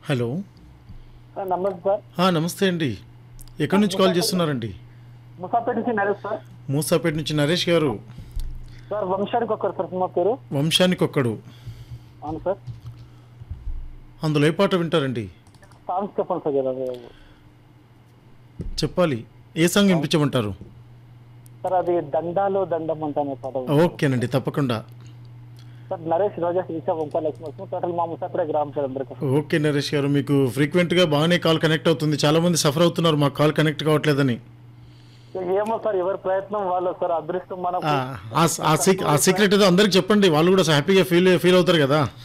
Hello sir నమస్తే sir ఆ, నమస్తే అండి ఎక్కడి నుంచి కాల్ చేస్తున్నారండి ముసాపేట నుంచి నరేష్ సార్ మూసాపేట నుంచి నరేష్ గారు సార్ వంశానికి ఒకరు సార్ సినిమా పేరు వంశానికి ఒక్కడు అవును సార్ అందులో ఏ పాట వింటారండి సాంగ్స్ చెప్పండి సార్ జర. చెప్పాలి ఏ సాంగ్ వినిపించమంటారు సార్ అది దండాలో దండం అంటానే పాట ఓకేనండి తప్పకుండా సార్ నరేష్ రోజా శిరీష వంక లక్ష్మి వస్తుంది టోటల్ మా ముసాపేట గ్రామం సార్ అందరికీ ఓకే నరేష్ గారు మీకు ఫ్రీక్వెంట్గా బాగానే కాల్ కనెక్ట్ అవుతుంది చాలామంది సఫర్ అవుతున్నారు మాకు కాల్ కనెక్ట్ కావట్లేదని ఏమో సార్ ఎవరి ప్రయత్నం వాళ్ళు సార్ అదృష్టం మనకు ఆ, ఆ- ఆ సీక్- ఆ సీక్రెట్ ఏదో అందరికి చెప్పండి వాళ్ళు కూడా హ్యాపీగా ఫీల్ ఫీల్ అవుతారు కదా